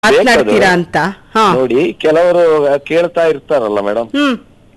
ಮಾತನಾಡ್ತೀರಾ ಅಂತ ಹಾ ನೋಡಿ ಕೆಲವರು ಕೇಳ್ತಾ ಇರ್ತಾರಲ್ಲ ಮೇಡಮ್ ಹ್ಮ್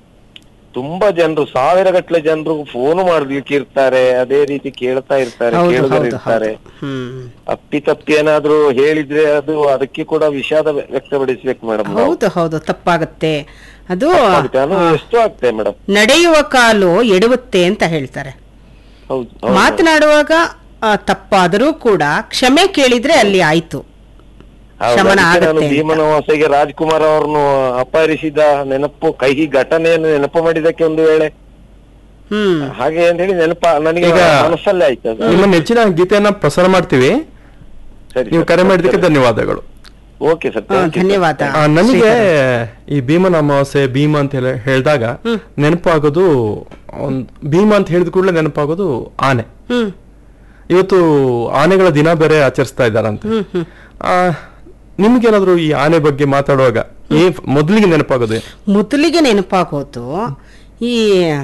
ತುಂಬಾ ಜನರು ಸಾವಿರ ಗಟ್ಟಲೆ ಜನರು ಫೋನ್ ಮಾಡ್ಲಿಕ್ಕೆ ಇರ್ತಾರೆ ಅದೇ ರೀತಿ ಕೇಳ್ತಾ ಇರ್ತಾರೆ ಹೌದು ಕೇಳುಗರು ಹೌದು ಇರ್ತಾರೆ ಹೌದು ಹ್ಮ್ ಅಪ್ಪಿ ತಪ್ಪಿ ಏನಾದ್ರೂ ಹೇಳಿದ್ರೆ ಅದು ಅದಕ್ಕೆ ಕೂಡ ವಿಷಾದ ವ್ಯ- ವ್ಯಕ್ತಪಡಿಸ್ಬೇಕು ಮೇಡಮ್ ಹೌದು ಹೌದು ತಪ್ಪಾಗುತ್ತೆ ಅದು ಎಷ್ಟು ಆಗ್ತದೆ ಮೇಡಮ್ ನಡೆಯುವ ಕಾಲು ಎಡುತ್ತೆ ಅಂತ ಹೇಳ್ತಾರೆ ಹೌದು ಹೌದು. ಮಾತನಾಡುವಾಗ ಆ, ತಪ್ಪಾದರೂ ಕೂಡ ಕ್ಷಮೆ ಕೇಳಿದ್ರೆ ಅಲ್ಲಿ ಆಯ್ತು ಹೌದು, ಶಮನ ಅದಕ್ಕೆ ನಾನು ಆಗತ್ತೆ ಅಂತ. ಭೀಮನವಾಸೆಗೆ ರಾಜ್ಕುಮಾರ್ ಅವರನ್ನು ಅಪಹರಿಸಿದ ನೆನಪು ಕಹಿ ಘಟನೆಯನ್ನು ನೆನಪು ಮಾಡಿದಕ್ಕೆ ಒಂದು ವೇಳೆ ಹ್ಮ್ ಹಾಗೆ ಅಂತ ಹೇಳಿ ನೆನಪ ನನಗೆ ಈಗ ಮನಸ್ಸಲ್ಲೇ ಆಯ್ತು ಅದು. ನಿಮ್ಮ ನೆಚ್ಚಿನ ಗೀತೆಯನ್ನ ಪ್ರಸಾರ ಮಾಡ್ತೀವಿ ಸರಿ ನೀವು ಕರೆ ಮಾಡಿದ್ದಕ್ಕೆ ಧನ್ಯವಾದಗಳು ಓಕೆ ಸರ್ ಹಾ, ಧನ್ಯವಾದ ಆ, ನನಗೆ ಈ ಭೀಮನ ಅಮಾವಾಸ್ಯೆ ಭೀಮ ಅಂತ ಹೇಳಿ ಹೇಳಿದಾಗ ನೆನಪಾಗೋದು ಒಂದ್ ಭೀಮ ಅಂತ ಹೇಳಿದ ಕೂಡಲೇ ನೆನಪಾಗೋದು ಆನೆ ಹ್ಮ್ ಇವತ್ತು ಆನೆಗಳ ದಿನ ಬೇರೆ ಆಚರಿಸ್ತಾ ಇದ್ದಾರಂತೆ ಹ್ಮ್ ಹ್ಮ್ ಆ, ನಿಮ್ಗೇನಾದ್ರೂ ಈ ಆನೆ ಬಗ್ಗೆ ಮಾತಾಡುವಾಗ ಏ ಮೊದಲಿಗೆ ನೆನಪಾಗೋದು ಏನು? ಮೊದಲಿಗೆ ನೆನಪಾಗೋದು ಈ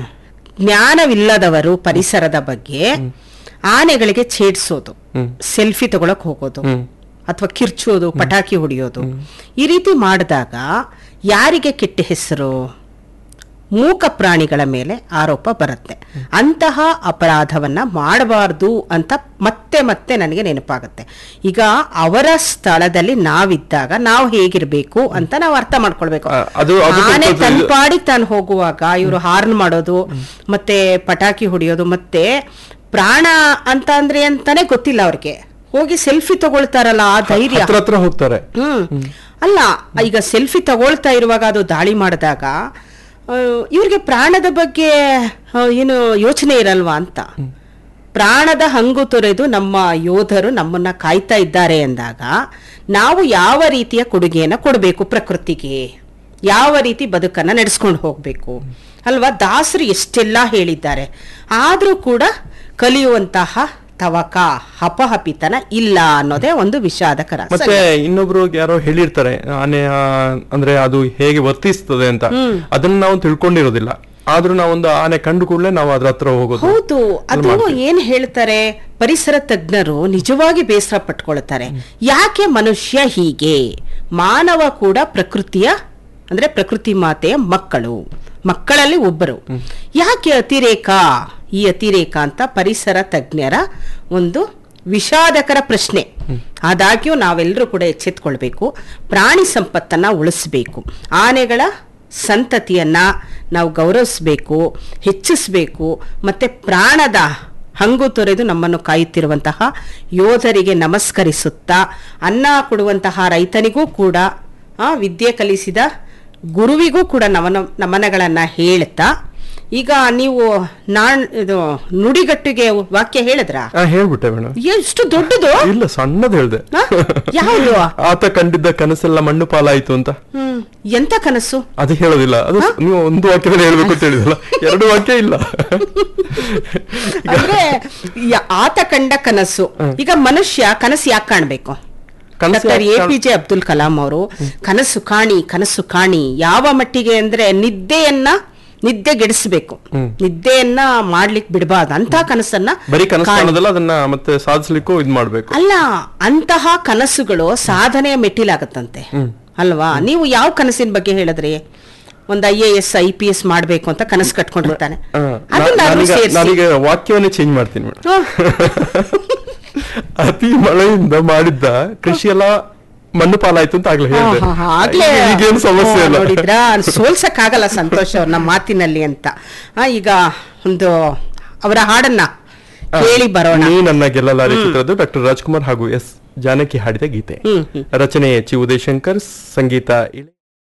ಜ್ಞಾನವಿಲ್ಲದವರು ಪರಿಸರದ ಬಗ್ಗೆ ಆನೆಗಳಿಗೆ ಛೇಡ್ಸೋದು ಹ್ಮ್. ಸೆಲ್ಫಿ ತಗೊಳಕ್ ಹೋಗೋದು ಹ್ಮ್ ಅಥವಾ ಕಿರ್ಚೋದು ಪಟಾಕಿ ಹೊಡೆಯೋದು ಈ ರೀತಿ ಮಾಡಿದಾಗ ಯಾರಿಗೆ ಕೆಟ್ಟ ಹೆಸರು ಮೂಕ ಪ್ರಾಣಿಗಳ ಮೇಲೆ ಆರೋಪ ಬರುತ್ತೆ ಅಂತಹ ಅಪರಾಧವನ್ನ ಮಾಡಬಾರ್ದು ಅಂತ ಮತ್ತೆ ಮತ್ತೆ ನನಗೆ ನೆನಪಾಗುತ್ತೆ ಈಗ ಅವರ ಸ್ಥಳದಲ್ಲಿ ನಾವಿದ್ದಾಗ ನಾವು ಹೇಗಿರ್ಬೇಕು ಅಂತ ನಾವು ಅರ್ಥ ಮಾಡ್ಕೊಳ್ಬೇಕು ಆ, ಅದು- ಅದು ಆನೆ ಸ್ವಲ್ಪ ತನ್ನ ಇದು- ಪಾಡಿ ತಾನು ಹೋಗುವಾಗ ಇವರು ಹಾರ್ನ್ ಮಾಡೋದು ಮತ್ತೆ ಪಟಾಕಿ ಹೊಡೆಯೋದು ಮತ್ತೆ ಪ್ರಾಣ ಅಂತ ಅಂದ್ರೆ ಅಂತಾನೆ ಗೊತ್ತಿಲ್ಲ ಅವ್ರಿಗೆ ಹೋಗಿ ಸೆಲ್ಫಿ ತಗೊಳ್ತಾರಲ್ಲ ಆ ಧೈರ್ಯ ಹತ್ರ ಹತ್ರ ಹೋಗ್ತಾರೆ ಹ್ಮ್ ಅಲ್ಲ ಈಗ ಸೆಲ್ಫಿ ತಗೊಳ್ತಾ ಇರುವಾಗ ಅದು ದಾಳಿ ಮಾಡಿದಾಗ ಆ, ಇವ್ರಿಗೆ ಪ್ರಾಣದ ಬಗ್ಗೆ ಆ, ಏನು ಯೋಚನೆ ಇರಲ್ವಾ ಅಂತ ಪ್ರಾಣದ ಹಂಗು ತೊರೆದು ನಮ್ಮ ಯೋಧರು ನಮ್ಮನ್ನ ಕಾಯ್ತಾ ಇದ್ದಾರೆ ಎಂದಾಗ ನಾವು ಯಾವ ರೀತಿಯ ಕೊಡುಗೆಯನ್ನ ಕೊಡಬೇಕು ಪ್ರಕೃತಿಗೆ ಯಾವ ರೀತಿ ಬದುಕನ್ನ ನಡೆಸ್ಕೊಂಡು ಹೋಗ್ಬೇಕು ಅಲ್ವಾ ದಾಸರು ಎಷ್ಟೆಲ್ಲ ಹೇಳಿದ್ದಾರೆ ಆದ್ರೂ ಕೂಡ ಕಲಿಯುವಂತಹ ತವಕ ಹಪಹಪಿತನ ಇಲ್ಲ ಅನ್ನೋದೇ ಒಂದು ವಿಷಾದಕರ ಮತ್ತೆ ಇನ್ನೊಬ್ರು ಯಾರೋ ಹೇಳಿರ್ತಾರೆ ಆನೆ ಆ, ಅಂದ್ರೆ ಅದು ಹೇಗೆ ವರ್ತಿಸ್ತದೆ ಅಂತ ಅದನ್ನ ನಾವು ತಿಳ್ಕೊಂಡಿರೋದಿಲ್ಲ ಆದ್ರೂ ನಾವೊಂದು ಆನೆ ಕಂಡು ಕೂಡಲೇ ನಾವು ಅದ್ರ ಹತ್ರ ಹೋಗೋದು ಹೌದು ಅದು ಏನ್ ಹೇಳ್ತಾರೆ ಪರಿಸರ ತಜ್ಞರು ನಿಜವಾಗಿ ಬೇಸರ ಪಟ್ಕೊಳ್ತಾರೆ ಯಾಕೆ ಮನುಷ್ಯ ಹೀಗೆ ಮಾನವ ಕೂಡ ಪ್ರಕೃತಿಯ ಅಂದ್ರೆ ಪ್ರಕೃತಿ ಮಾತೆಯ ಮಕ್ಕಳು ಮಕ್ಕಳಲ್ಲಿ ಒಬ್ಬರು ಯಾಕೆ ಅತಿರೇಕ ಈ ಅತಿರೇಕ ಅಂತ ಪರಿಸರ ತಜ್ಞರ ಒಂದು ವಿಷಾದಕರ ಪ್ರಶ್ನೆ ಆದಾಗ್ಯೂ ನಾವೆಲ್ಲರೂ ಕೂಡ ಎಚ್ಚೆತ್ಕೊಳ್ಬೇಕು ಪ್ರಾಣಿ ಸಂಪತ್ತನ್ನ ಉಳಿಸಬೇಕು ಆನೆಗಳ ಸಂತತಿಯನ್ನ ನಾವು ಗೌರವಿಸಬೇಕು ಹೆಚ್ಚಿಸಬೇಕು ಮತ್ತೆ ಪ್ರಾಣದ ಹಂಗು ತೊರೆದು ನಮ್ಮನ್ನು ಕಾಯುತ್ತಿರುವಂತಹ ಯೋಧರಿಗೆ ನಮಸ್ಕರಿಸುತ್ತಾ ಅನ್ನ ಕೊಡುವಂತಹ ರೈತನಿಗೂ ಕೂಡ ಆ, ವಿದ್ಯೆ ಕಲಿಸಿದ ಗುರುವಿಗೂ ಕೂಡ ನಮನ ನಮನಗಳನ್ನ ಹೇಳ್ತಾ ಈಗ ನೀವು ನಾನ್ ಇದು ನುಡಿಗಟ್ಟಿಗೆ ವಾಕ್ಯ ಹೇಳಿದ್ರ ಆ, ಹೇಳ್ಬಿಟ್ಟೆ ಮೇಡಮ್ ಎಷ್ಟು ದೊಡ್ಡದು ಇಲ್ಲ ಸಣ್ಣದ್ ಹೇಳ್ದೆ ಆ? ಯಾವುದು ಆತ ಕಂಡಿದ್ದ ಕನಸೆಲ್ಲ ಮಣ್ಣು ಪಾಲಾಯ್ತು ಅಂತ ಹ್ಮ್ ಎಂತ ಕನಸು ಅದು ಹೇಳೋದಿಲ್ಲ ಅದು ನೀವು ಒಂದು ವಾಕ್ಯದಲ್ಲಿ ಹೇಳ್ಬೇಕು ಅಂತ ಹೇಳಿದಲ್ಲ ಎರಡು ವಾಕ್ಯ ಇಲ್ಲ ಅಂದ್ರೆ ಯ- ಆತ ಕಂಡ ಕನಸು ಈಗ ಮನುಷ್ಯ ಕನಸು ಯಾಕೆ ಕಾಣ್ಬೇಕು ಕನಸು ಡಾಕ್ಟರ್ ಎ ಯಾಕ್ ಪಿ ಜೆ ಅಬ್ದುಲ್ ಕಲಾಂ ಅವರು ಕನಸು ಕಾಣಿ ಕನಸು ಕಾಣಿ ಯಾವ ಮಟ್ಟಿಗೆ ಅಂದ್ರೆ ನಿದ್ದೆಯನ್ನ ನಿದ್ದೆಗೆಡಿಸ್ಬೇಕು ನಿದ್ದೆಯನ್ನ ಮಾಡ್ಲಿಕ್ಕೆ ಬಿಡಬಾರ್ದು ಅಂತ ಕನಸನ್ನ ಬರೀ ಕನಸು ಕಾಣಿ. ಕಾಣೋದಲ್ಲ ಅದನ್ನ ಮತ್ತೆ ಸಾಧಿಸ್ಲಿಕ್ಕೂ ಇದ್ ಮಾಡ್ಬೇಕು ಅಲ್ಲ ಅಂತಹ ಕನಸುಗಳು ಸಾಧನೆಯ ಮೆಟ್ಟಿಲಾಗತ್ತಂತೆ ಅಲ್ವಾ ನೀವು ಯಾವ ಕನಸಿನ ಬಗ್ಗೆ ಹೇಳಿದ್ರಿ ಒಂದ್ I A S I P S ಮಾಡ್ಬೇಕು ಅಂತ ಕನಸು ಕಟ್ಕೊಂಡಿರ್ತಾನೆ ಆ, ಅದನ್ನ ನಾ- ಆದ್ರೂ ನಾನೀಗ ಸೇರ್ಸಿ. ನಾನೀಗ ವಾಕ್ಯವನ್ನೇ ಚೇಂಜ್ ಮಾಡ್ತೀನಿ ಮೇಡಮ್ ಹ್ಮ್. ಅತಿ ಮಳೆಯಿಂದ ಮಾಡಿದ್ದ ಕೃಷಿ ಎಲ್ಲ ಮಣ್ಣು ಪಾಲಾಯ್ತು ಅಂತ ಆಗ್ಲೇ ಹೇಳಿದೆ ಆಹಾ, ಆಗ್ಲೇ ಈಗ- ಈಗೇನು ಸಮಸ್ಯೆ ಓ, ಇಲ್ಲ ನೋಡಿದ್ರಾ ಸೋಲ್ಸಕ್ಕಾಗಲ್ಲ ಸಂತೋಷ್ ಅವ್ರನ್ನ ಮಾತಿನಲ್ಲಿ ಅಂತ ಆ, ಈಗ ಒಂದು ಅವರ ಹಾಡನ್ನ ಕೇಳಿ ಬರೋಣ ನೀ ನನ್ನ ಗೆಲ್ಲಲಾರೆ ಚಿತ್ರದ ಡಾಕ್ಟರ್ ರಾಜ್ಕುಮಾರ್ ಹಾಗೂ ಎಸ್ ಜಾನಕಿ ಹಾಡಿದ ಗೀತೆ ಹ್ಮ್, ಹ್ಮ್. ರಚನೆ ಚಿ ಉದಯಶಂಕರ್ ಸಂಗೀತ ಇಳೆ